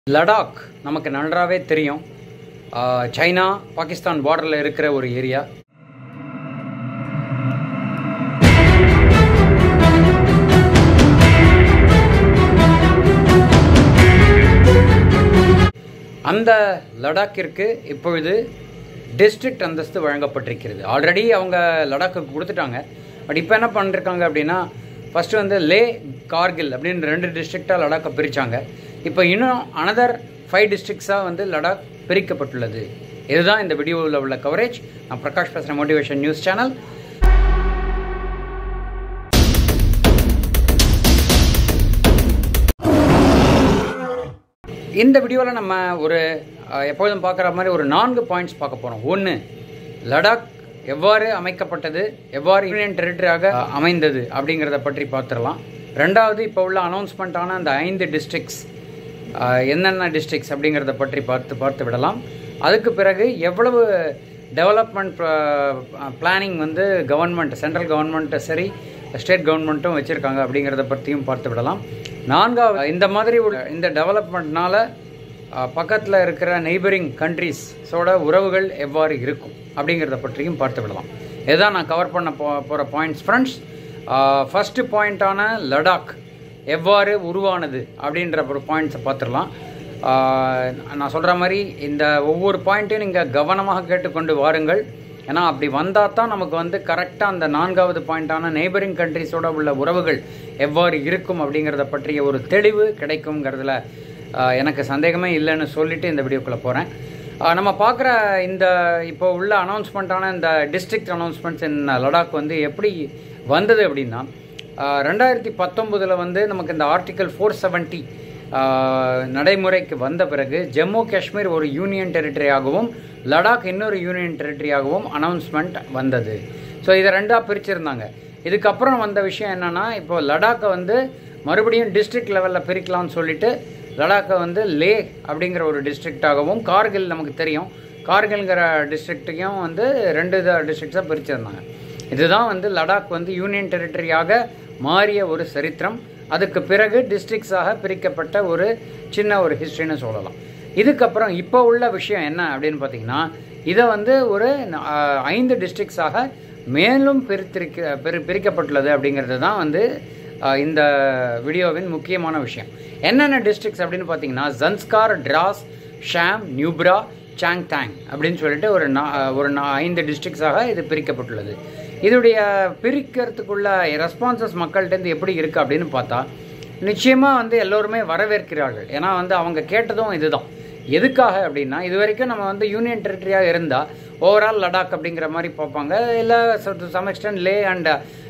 லடாக் நமக்கு நன்றாவே தெரியும் ஆஹ், சைனா பாகிஸ்தான் பார்டரில் இருக்கிற ஒரு ஏரியா அந்த லடாக்கிற்கு இப்பொழுது டிஸ்ட்ரிக்ட் அந்தஸ்து வழங்கப்பட்டிருக்கிறது ஆல்ரெடி அவங்க லடாக்குக்கு கொடுத்துட்டாங்க பட் இப்போ என்ன பண்ணிருக்காங்க அப்படின்னா ஃபர்ஸ்ட் வந்து லே கார்கில் அப்படின்னு ரெண்டு டிஸ்ட்ரிக்டாக லடாக்கை பிரித்தாங்க இப்போ இன்னும் அனதர் ஃபைவ் டிஸ்ட்ரிக்ஸாக வந்து லடாக் பிரிக்கப்பட்டுள்ளது இதுதான் இந்த வீடியோவில் உள்ள கவரேஜ் நான் பிரகாஷ் பேசுகிறேன் மோட்டிவேஷன் நியூஸ் சேனல் இந்த வீடியோவில் நம்ம ஒரு அஹ், எப்பொழுதும் பார்க்குற மாதிரி ஒரு நான்கு பாயிண்ட்ஸ் பார்க்க போகிறோம் ஒன்று லடாக் எவ்வாறு அமைக்கப்பட்டது எவ்வாறு யூனியன் டெரிட்டரியாக அமைந்தது அப்படிங்கிறத பற்றி பார்த்துடலாம் ரெண்டாவது இப்போ உள்ள அனௌன்ஸ்மெண்ட்டான அந்த ஐந்து டிஸ்ட்ரிக்ஸ் என்னென்ன டிஸ்ட்ரிக்ஸ் அப்படிங்கிறத பற்றி பார்த்து பார்த்து விடலாம் அதுக்கு பிறகு எவ்வளவு டெவலப்மெண்ட் பிளானிங் வந்து கவர்மெண்ட் சென்ட்ரல் கவர்மெண்ட்டு சரி ஸ்டேட் கவர்மெண்ட்டும் வச்சுருக்காங்க அப்படிங்கிறத பற்றியும் பார்த்து விடலாம் நான்காவது இந்த மாதிரி உள்ள இந்த டெவலப்மெண்ட்னால பக்கத்தில் இருக்கிற நெய்பரிங் கண்ட்ரீஸோட உறவுகள் எவ்வாறு இருக்கும் அப்படிங்கிறத பற்றியும் பார்த்து விடலாம் இதுதான் நான் கவர் பண்ண போ போகிற பாயிண்ட்ஸ் ஃப்ரெண்ட்ஸ் ஃபஸ்ட்டு பாயிண்ட்டான லடாக் எவ்வாறு உருவானது அப்படின்ற ஒரு பாயிண்ட்ஸை பார்த்துடலாம் ஆஹ் நான் சொல்கிற மாதிரி இந்த ஒவ்வொரு பாயிண்ட்டையும் நீங்கள் கவனமாக கேட்டுக்கொண்டு வாருங்கள் ஏன்னா அப்படி வந்தால் தான் நமக்கு வந்து கரெக்டாக அந்த நான்காவது பாயிண்டான நெய்பரிங் கண்ட்ரிஸோட உள்ள உறவுகள் எவ்வாறு இருக்கும் அப்படிங்கிறத பற்றிய ஒரு தெளிவு கிடைக்குங்கிறதுல ஆஹ் எனக்கு சந்தேகமே இல்லைன்னு சொல்லிட்டு இந்த வீடியோக்குள்ளே போகிறேன் நம்ம பார்க்குற இந்த இப்போ உள்ள அனௌன்ஸ்மெண்ட்டான இந்த டிஸ்ட்ரிக்ட் அனௌன்ஸ்மெண்ட்ஸ் இன் லடாக் வந்து எப்படி வந்தது அப்படின்னா ஆஹ் ரெண்டாயிரத்தி பத்தொன்பதில் வந்து நமக்கு இந்த ஆர்டிக்கல் ஃபோர் செவன்ட்டி நடைமுறைக்கு வந்த பிறகு ஜம்மு காஷ்மீர் ஒரு யூனியன் டெரிட்டரியாகவும் லடாக் இன்னொரு யூனியன் டெரிட்டரியாகவும் அனௌன்ஸ்மெண்ட் வந்தது ஸோ இதை ரெண்டாக பிரிச்சிருந்தாங்க இதுக்கப்புறம் வந்த விஷயம் என்னன்னா இப்போ லடாக்கை வந்து மறுபடியும் டிஸ்ட்ரிக்ட் லெவலில் பிரிக்கலாம்னு சொல்லிட்டு லடாக்கை வந்து லே அப்படிங்கிற ஒரு டிஸ்ட்ரிக்டாகவும் கார்கில் நமக்கு தெரியும் கார்கில்ங்கிற டிஸ்ட்ரிக்ட்டையும் வந்து ரெண்டு டிஸ்ட்ரிக்ஸாக பிரிச்சிருந்தாங்க இதுதான் வந்து லடாக் வந்து யூனியன் டெரிட்டரியாக மாறிய ஒரு சரித்திரம் அதுக்கு பிறகு டிஸ்ட்ரிக்ஸாக பிரிக்கப்பட்ட ஒரு சின்ன ஒரு ஹிஸ்ட்ரின்னு சொல்லலாம் இதுக்கப்புறம் இப்போ உள்ள விஷயம் என்ன அப்படின்னு பார்த்தீங்கன்னா இதை வந்து ஒரு அஹ், ஐந்து டிஸ்ட்ரிக்ஸாக மேலும் பிரித்திருக்க பிரி பிரிக்கப்பட்டுள்ளது அப்படிங்கிறது தான் வந்து அஹ், இந்த வீடியோவின் முக்கியமான விஷயம் என்னென்ன டிஸ்ட்ரிக்ஸ் அப்படின்னு பார்த்தீங்கன்னா ஜன்ஸ்கார் டிராஸ் ஷாம் நியூப்ரா சாங்தாங் அப்படின்னு சொல்லிட்டு ஒரு நா- ஒரு நா- ஐந்து டிஸ்ட்ரிக்ஸாக இது பிரிக்கப்பட்டுள்ளது இதோடைய பிரிக்கிறதுக்குள்ள ரெஸ்பான்சஸ் மக்கள்கிட்ட எப்படி இருக்குது அப்படின்னு பார்த்தா நிச்சயமாக வந்து எல்லோருமே வரவேற்கிறார்கள் ஏன்னா வந்து அவங்க கேட்டதும் இதுதான் எதுக்காக அப்படின்னா இது வரைக்கும் நம்ம வந்து யூனியன் டெரிட்டரியாக இருந்தால் ஓவரால் லடாக் அப்படிங்கிற மாதிரி பார்ப்பாங்க இல்லை சம் எக்ஸ்டென்ட் லே அண்ட்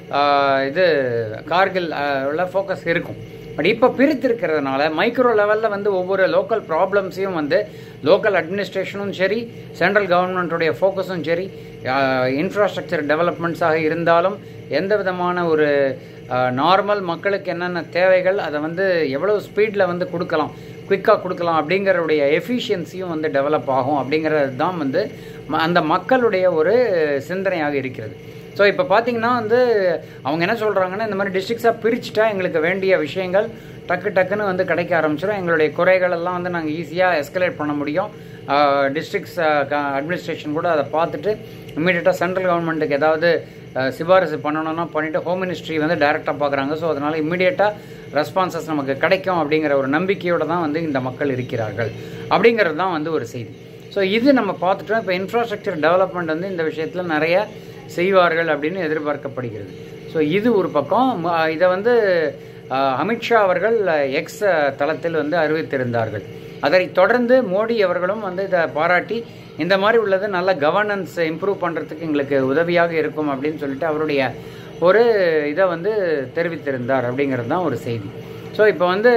இது கார்கில் உள்ள ஃபோக்கஸ் இருக்கும் பட் இப்போ பிரித்திருக்கிறதுனால மைக்ரோ லெவலில் வந்து ஒவ்வொரு லோக்கல் ப்ராப்ளம்ஸையும் வந்து லோக்கல் அட்மினிஸ்ட்ரேஷனும் சரி சென்ட்ரல் கவர்மெண்ட்டுடைய ஃபோக்கஸும் சரி இன்ஃப்ராஸ்ட்ரக்சர் டெவலப்மெண்ட்ஸாக இருந்தாலும் எந்த விதமான ஒரு நார்மல் மக்களுக்கு என்னென்ன தேவைகள் அதை வந்து எவ்வளோ ஸ்பீடில் வந்து கொடுக்கலாம் குயிக்காக கொடுக்கலாம் அப்படிங்கிறவுடைய எஃபிஷியன்சியும் வந்து டெவலப் ஆகும் அப்படிங்கிறது தான் வந்து ம- அந்த மக்களுடைய ஒரு சிந்தனையாக இருக்கிறது ஸோ இப்போ பார்த்தீங்கன்னா வந்து அவங்க என்ன சொல்கிறாங்கன்னா இந்த மாதிரி டிஸ்ட்ரிக்ஸாக பிரிச்சுட்டா எங்களுக்கு வேண்டிய விஷயங்கள் டக்கு டக்குன்னு வந்து கிடைக்க ஆரம்பிச்சிடும் எங்களுடைய குறைகள் எல்லாம் வந்து நாங்கள் ஈஸியாக எஸ்கலேட் பண்ண முடியும் டிஸ்ட்ரிக்ஸ் அட்மினிஸ்ட்ரேஷன் கூட அதை பார்த்துட்டு இம்மீடியட்டாக சென்ட்ரல் கவர்மெண்ட்டுக்கு ஏதாவது அஹ், சிபாரிசு பண்ணணும்னா பண்ணிவிட்டு ஹோம் மினிஸ்ட்ரி வந்து டைரெக்டாக பார்க்குறாங்க ஸோ அதனால் இம்மீடியட்டாக ரெஸ்பான்சஸ் நமக்கு கிடைக்கும் அப்படிங்கிற ஒரு நம்பிக்கையோடு தான் வந்து இந்த மக்கள் இருக்கிறார்கள் அப்படிங்கிறது தான் வந்து ஒரு செய்தி ஸோ இது நம்ம பார்த்துட்டோம் இப்போ இன்ஃப்ராஸ்ட்ரக்சர் டெவலப்மெண்ட் வந்து இந்த விஷயத்தில் நிறைய செய்வார்கள் அப்படின்னு எதிர்பார்க்கப்படுகிறது ஸோ இது ஒரு பக்கம் ம- இதை வந்து அஹ், அமித்ஷா அவர்கள் எக்ஸ் தளத்தில் வந்து அறிவித்திருந்தார்கள் அதை தொடர்ந்து மோடி அவர்களும் வந்து இதை பாராட்டி இந்த மாதிரி உள்ளது நல்ல கவர்னன்ஸ் இம்ப்ரூவ் பண்ணுறதுக்கு எங்களுக்கு உதவியாக இருக்கும் அப்படின்னு சொல்லிட்டு அவருடைய ஒரு இதை வந்து தெரிவித்திருந்தார் அப்படிங்கிறது தான் ஒரு செய்தி ஸோ இப்போ வந்து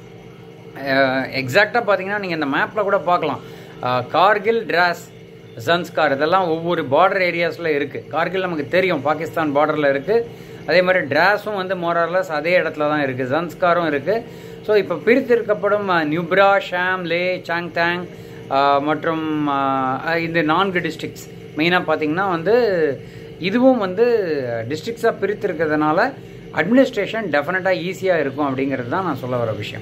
எக்ஸாக்டாக பார்த்தீங்கன்னா நீங்கள் இந்த மேப்பில் கூட பார்க்கலாம் அஹ், கார்கில் டிராஸ் ஜன்ஸ்கார் இதெல்லாம் ஒவ்வொரு பார்டர் ஏரியாஸில் இருக்குது கார்கில் நமக்கு தெரியும் பாகிஸ்தான் பார்டரில் இருக்குது அதே மாதிரி டிராஸும் வந்து மோரர்லஸ் அதே இடத்துல தான் இருக்குது ஜன்ஸ்காரும் இருக்குது ஸோ இப்போ பிரித்திருக்கப்படும் அஹ், நியூப்ரா ஷாம் லே சாங்தாங் அஹ், மற்றும் அஹ், இந்த நான்கு டிஸ்ட்ரிக்ட்ஸ் மெயினாக பார்த்தீங்கன்னா வந்து இதுவும் வந்து டிஸ்ட்ரிக்ஸாக பிரித்திருக்கிறதுனால அட்மினிஸ்ட்ரேஷன் டெஃபினட்டாக ஈஸியாக இருக்கும் அப்படிங்கிறது தான் நான் சொல்ல வர விஷயம்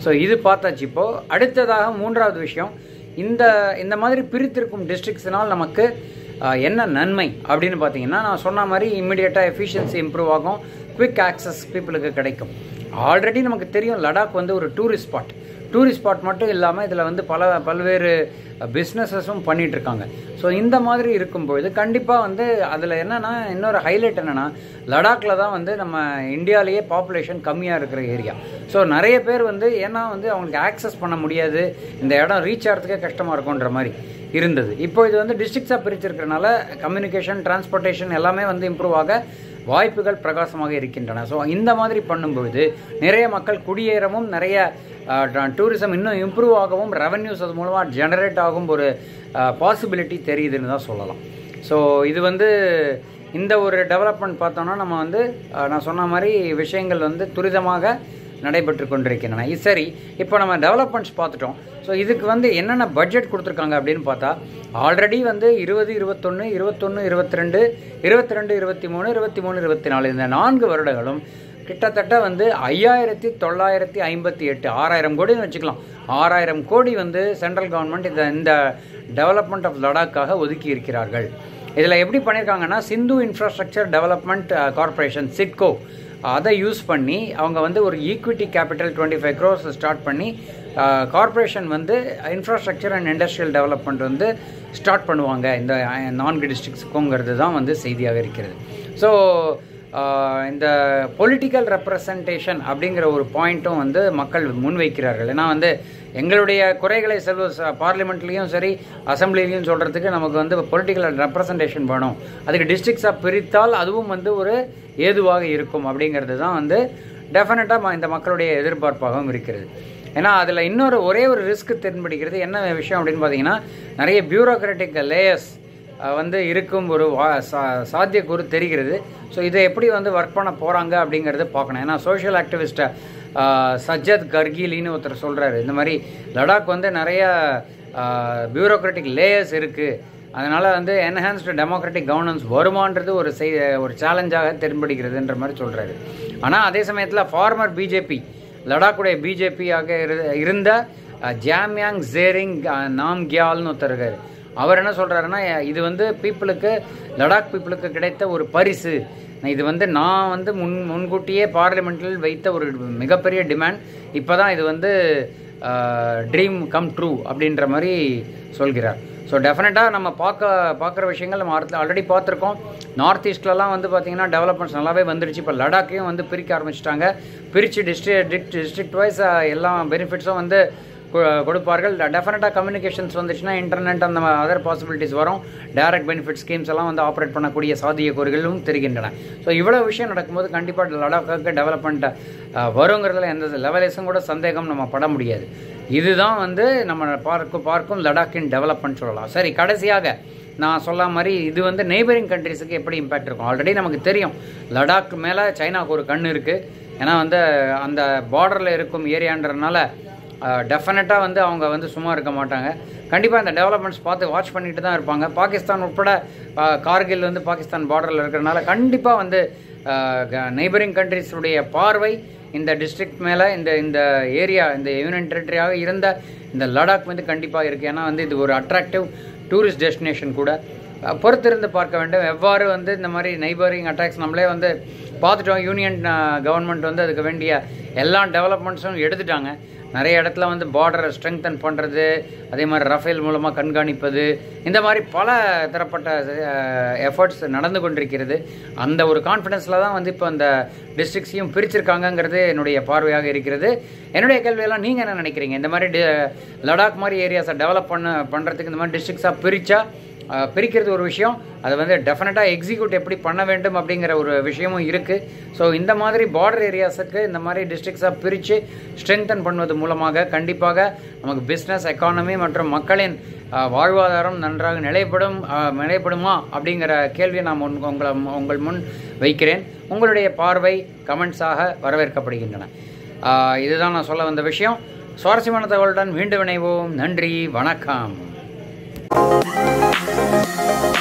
ஸோ இது பார்த்தாச்சு இப்போ அடுத்ததாக மூன்றாவது விஷயம் இந்த இந்த மாதிரி பிரித்திருக்கும் டிஸ்ட்ரிக்ட்ஸ்னால் நமக்கு ஆஹ், என்ன நன்மை அப்படின்னு பார்த்தீங்கன்னா நான் சொன்ன மாதிரி இம்மிடியட்டாக எஃபிஷியன்சி இம்ப்ரூவ் ஆகும் குவிக் ஆக்சஸ் பீப்புளுக்கு கிடைக்கும் ஆல்ரெடி நமக்கு தெரியும் லடாக் வந்து ஒரு டூரிஸ்ட் ஸ்பாட் டூரிஸ்ட் ஸ்பாட் மட்டும் இல்லாமல் இதில் வந்து பல பல்வேறு பிஸ்னஸஸும் பண்ணிட்டு இருக்காங்க ஸோ இந்த மாதிரி இருக்கும்பொழுது கண்டிப்பாக வந்து அதில் என்னென்னா இன்னொரு ஹைலைட் என்னென்னா லடாக்ல தான் வந்து நம்ம இந்தியாவிலேயே பாப்புலேஷன் கம்மியாக இருக்கிற ஏரியா ஸோ நிறைய பேர் வந்து ஏன்னா வந்து அவங்களுக்கு ஆக்சஸ் பண்ண முடியாது இந்த இடம் ரீச் ஆகிறதுக்கே கஷ்டமாக இருக்கும்ன்ற மாதிரி இருந்தது இப்போ இது வந்து டிஸ்ட்ரிக்ஸாக பிரிச்சிருக்கிறனால கம்யூனிகேஷன் டிரான்ஸ்போர்ட்டேஷன் எல்லாமே வந்து இம்ப்ரூவ் ஆக வாய்ப்புகள் பிரகாசமாக இருக்கின்றன ஸோ இந்த மாதிரி பண்ணும்பொழுது நிறைய மக்கள் குடியேறவும் நிறைய டூரிசம் இன்னும் இம்ப்ரூவ் ஆகவும் ரெவன்யூஸ் அது மூலமாக ஜெனரேட் ஆகும் ஒரு பாசிபிலிட்டி தெரியுதுன்னு தான் சொல்லலாம் ஸோ இது வந்து இந்த ஒரு டெவலப்மெண்ட் பார்த்தோம்னா நம்ம வந்து அஹ், நான் சொன்ன மாதிரி விஷயங்கள் வந்து துரிதமாக நடைபெற்று கொண்டிருக்கின்றன இது சரி இப்போ நம்ம டெவலப்மெண்ட்ஸ் பார்த்துட்டோம் ஸோ இதுக்கு வந்து என்னென்ன பட்ஜெட் கொடுத்துருக்காங்க அப்படின்னு பார்த்தா ஆல்ரெடி வந்து இருபது இருபத்தொன்று இருபத்தொன்று இருபத்தி ரெண்டு இருபத்தி ரெண்டு இருபத்தி மூணு இருபத்தி மூணு இருபத்தி நாலு இந்த நான்கு வருடங்களும் கிட்டத்தட்ட வந்து ஐயாயிரத்தி தொள்ளாயிரத்தி ஐம்பத்தி எட்டு ஆறாயிரம் கோடின்னு வச்சுக்கலாம் ஆறாயிரம் கோடி வந்து சென்ட்ரல் கவர்மெண்ட் இந்த இந்த டெவலப்மெண்ட் ஆஃப் லடாக்காக ஒதுக்கி இருக்கிறார்கள் இதில் எப்படி பண்ணியிருக்காங்கன்னா Sindhu infrastructure development corporation SIDCO அதை யூஸ் பண்ணி அவங்க வந்து ஒரு equity capital twenty five crores start பண்ணி கார்ப்பரேஷன் வந்து இன்ஃப்ராஸ்ட்ரக்சர் அண்ட் இண்டஸ்ட்ரியல் டெவலப்மெண்ட் வந்து ஸ்டார்ட் பண்ணுவாங்க இந்த அஹ், நான்கு டிஸ்ட்ரிக்ஸுக்குங்கிறது தான் வந்து செய்தியாக இருக்கிறது ஸோ இந்த பொலிட்டிக்கல் ரெப்ரசன்டேஷன் அப்படிங்கிற ஒரு பாயிண்ட்டும் வந்து மக்கள் முன்வைக்கிறார்கள் ஏன்னா வந்து எங்களுடைய குறைகளை செல்வ பார்லிமெண்ட்லேயும் சரி அசம்பிளிலையும் சொல்கிறதுக்கு நமக்கு வந்து பொலிட்டிக்கல் ரெப்ரசன்டேஷன் வேணும் அதுக்கு டிஸ்ட்ரிக்ஸாக பிரித்தால் அதுவும் வந்து ஒரு ஏதுவாக இருக்கும் அப்படிங்கிறது தான் வந்து டெஃபினட்டாக இந்த மக்களுடைய எதிர்பார்ப்பாகவும் இருக்கிறது ஏன்னா அதில் இன்னொரு ஒரே ஒரு ரிஸ்க் தென்படுகிறது என்ன விஷயம் அப்படின்னு பார்த்தீங்கன்னா நிறைய பியூரோக்ராட்டிக் லேயர்ஸ் வந்து இருக்கும் ஒரு வா சா சாத்தியக்கூறு தெரிகிறது ஸோ இதை எப்படி வந்து ஒர்க் பண்ண போகிறாங்க அப்படிங்கிறத பார்க்கணும் ஏன்னா சோஷியல் ஆக்டிவிஸ்ட்டை சஜ்ஜத் கர்கீலின்னு ஒருத்தர் சொல்கிறாரு இந்த மாதிரி லடாக் வந்து நிறைய பியூரோக்ராட்டிக் லேயர்ஸ் இருக்குது அதனால் வந்து என்ஹான்ஸ்டு டெமோக்ராட்டிக் கவர்னன்ஸ் வருமான்றது ஒரு செய் ஒரு சேலஞ்சாக தென்படுகிறதுன்ற மாதிரி சொல்கிறாரு ஆனால் அதே சமயத்தில் ஃபார்மர் பிஜேபி லடாக்குடைய பிஜேபியாக இருந்த அஹ், ஜாம்யாங் ஜேரிங் அஹ், நாம் கியால்னு ஒருத்தர் இருக்காரு அவர் என்ன சொல்கிறாருன்னா இது வந்து பீப்புளுக்கு லடாக் பீப்புளுக்கு கிடைத்த ஒரு பரிசு இது வந்து நான் வந்து முன் முன்கூட்டியே பார்லிமெண்ட்டில் வைத்த ஒரு மிகப்பெரிய டிமாண்ட் இப்போ தான் இது வந்து ட்ரீம் கம் ட்ரூ அப்படின்ற மாதிரி சொல்கிறார் ஸோ டெஃபினட்டாக நம்ம பார்க்க பார்க்குற விஷயங்கள் நம்ம ஆல்ரெடி பார்த்துருக்கோம் நார்த் ஈஸ்ட்லலாம் வந்து பார்த்திங்கன்னா டெவலப்மெண்ட்ஸ் நல்லாவே வந்துடுச்சு இப்போ லடாக்கையும் வந்து பிரிக்க ஆரம்பிச்சிட்டாங்க பிரித்து டிஸ்ட்ரிக்ட் டிஸ்ட்ரிக்ட் வைஸ் எல்லா பெனிஃபிட்ஸும் வந்து கொ- கொடுப்பார்கள் டெஃபினட்டாக கம்யூனிகேஷன்ஸ் வந்துச்சுன்னா இன்டர்நெட் அந்த அதர் பாசிபிலிட்டிஸ் வரும் டைரக்ட் பெனிஃபிட் ஸ்கீம்ஸ் எல்லாம் வந்து ஆப்ரேட் பண்ணக்கூடிய சாத்தியக்கூறுகளும் தெரிகின்றன ஸோ இவ்வளோ விஷயம் நடக்கும்போது கண்டிப்பாக லடாக்கு டெவலப்மெண்ட் வருங்கிறதுல எந்த லெவலேஸும் கூட சந்தேகம் நம்ம பட முடியாது இதுதான் வந்து நம்ம பார்க்கும் பார்க்கும் லடாக்கின் டெவலப்மெண்ட் சொல்லலாம் சரி கடைசியாக நான் சொல்ல மாதிரி இது வந்து நெய்பரிங் கண்ட்ரிஸுக்கு எப்படி இம்பேக்ட் இருக்கும் ஆல்ரெடி நமக்கு தெரியும் லடாக் மேலே சைனாக்கு ஒரு கண் இருக்குது ஏன்னா வந்து அந்த பார்டரில் இருக்கும் ஏரியான்றதுனால டெஃபினட்டாக வந்து அவங்க வந்து சும்மா இருக்க மாட்டாங்க கண்டிப்பாக இந்த டெவலப்மெண்ட்ஸ் பார்த்து வாட்ச் பண்ணிட்டு தான் இருப்பாங்க பாகிஸ்தான் உட்பட அஹ், கார்கில் வந்து பாகிஸ்தான் பார்டரில் இருக்கிறனால கண்டிப்பாக வந்து நெய்பரிங் கண்ட்ரிஸுடைய பார்வை இந்த டிஸ்ட்ரிக்ட் மேலே இந்த இந்த ஏரியா இந்த யூனியன் டெரிட்டரியாக இருந்த இந்த லடாக் வந்து கண்டிப்பாக இருக்குது ஏன்னா வந்து இது ஒரு அட்ராக்டிவ் டூரிஸ்ட் டெஸ்டினேஷன் கூட அஹ், பொறுத்திருந்து பார்க்க வேண்டும் எவ்வாறு வந்து இந்த மாதிரி நெய்பரிங் அட்டாக்ஸ் நம்மளே வந்து பார்த்துட்டோம் யூனியன் கவர்மெண்ட் வந்து அதுக்கு வேண்டிய எல்லா டெவலப்மெண்ட்ஸும் எடுத்துட்டாங்க நிறைய இடத்துல வந்து பார்டரை ஸ்ட்ரெங்தன் பண்ணுறது அதே மாதிரி ரஃபேல் மூலமாக கண்காணிப்பது இந்த மாதிரி பல தரப்பட்ட எஃபர்ட்ஸ் நடந்து கொண்டிருக்கிறது அந்த ஒரு கான்ஃபிடென்ஸில் தான் வந்து இப்போ அந்த டிஸ்ட்ரிக்ஸையும் பிரிச்சிருக்காங்கங்கிறது என்னுடைய பார்வையாக இருக்கிறது என்னுடைய கேள்வியெல்லாம் நீங்கள் என்ன நினைக்கிறீங்க இந்த மாதிரி டி- லடாக் மாதிரி ஏரியாஸை டெவலப் பண்ண பண்ணுறதுக்கு இந்த மாதிரி டிஸ்ட்ரிக்ஸாக பிரித்தா அஹ், பிரிக்கிறது ஒரு விஷயம் அதை வந்து டெஃபினட்டாக எக்ஸிக்யூட் எப்படி பண்ண வேண்டும் அப்படிங்கிற ஒரு விஷயமும் இருக்குது ஸோ இந்த மாதிரி பார்டர் ஏரியாஸுக்கு இந்த மாதிரி டிஸ்ட்ரிக்ஸாக பிரித்து ஸ்ட்ரெங்தன் பண்ணுவது மூலமாக கண்டிப்பாக நமக்கு பிஸ்னஸ் எக்கானமி மற்றும் மக்களின் அஹ், வாழ்வாதாரம் நன்றாக நிலைப்படும் அஹ், நிலைப்படுமா அப்படிங்கிற கேள்வியை நான் முன் உங்களை உங்கள் முன் வைக்கிறேன் உங்களுடைய பார்வை கமெண்ட்ஸாக வரவேற்கப்படுகின்றன அஹ், இதுதான் நான் சொல்ல வந்த விஷயம் சுவாரஸ்யமான தகவலுடன் மீண்டும் இணைவோம் நன்றி வணக்கம்